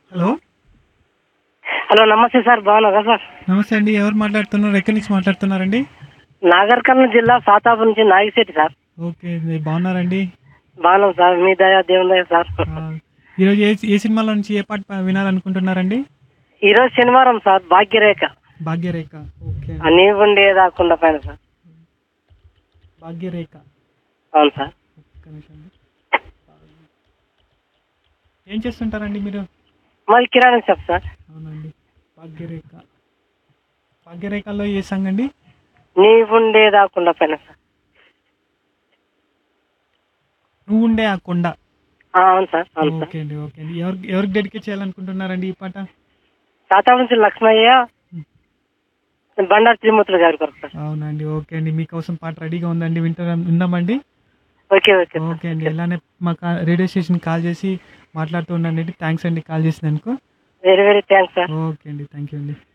Hello hello నమస్తే sir బాగున్నారా sir నమస్తే అండి ఎవరు మాట్లాడుతున్నారు ఎక్కడి నుంచి మాట్లాడుతున్నారండి నాగర్ కర్నూలు జిల్లా సాతాపు నుంచి నాగిశెట్టి సార్ ఓకే మీరు బాగున్నారండి బాగున్నాం సార్ మీ దయ దేవుని దయ సార్ ఆ, ఈరోజు ఏ ఏ సినిమాలో నుంచి ఏ పాట ప- వినాలనుకుంటున్నారండి ఈరోజు శనివారం సార్ భాగ్యరేఖ భాగ్యరేఖ ఓకే ఆ నీవుండే దాకుండా పైన సార్ భాగ్యరేఖ అవును సార్ ఒక్క నిమిషం అండి. ఏం చేస్తుంటారండి మీరు మాది కిరాణా షాప్ సార్ అవునండి భాగ్యరేఖ భాగ్యరేఖలో ఏ సాంగ్ అండి నీవుండే దాకుండా పైన సార్ నువ్వు ఉండే ఆ కొండ ఆ, అవును సార్ అవును సార్ ఓకే అండి ఓకే అండి ఎవరికి ఎవరికి డెడికేట్ చేయాలనుకుంటున్నారండి ఈ పాట సాతాపు నుంచి లక్ష్మయ్య బండారు త్రిమూర్తులు గారి కొరకు సార్ అవునండి ఓకే అండి మీకోసం పాట రెడీగా ఉందండి వింటారా విందామండి ఓకే ఓకే సార్ ఓకే అండి ఇలానే మా కా- రేడియో స్టేషన్ కాల్ చేసి మాట్లాడుతూ ఉండండి థ్యాంక్స్ అండి కాల్ చేసినందుకు very very thanks sir okay అండి థ్యాంక్ యూ అండి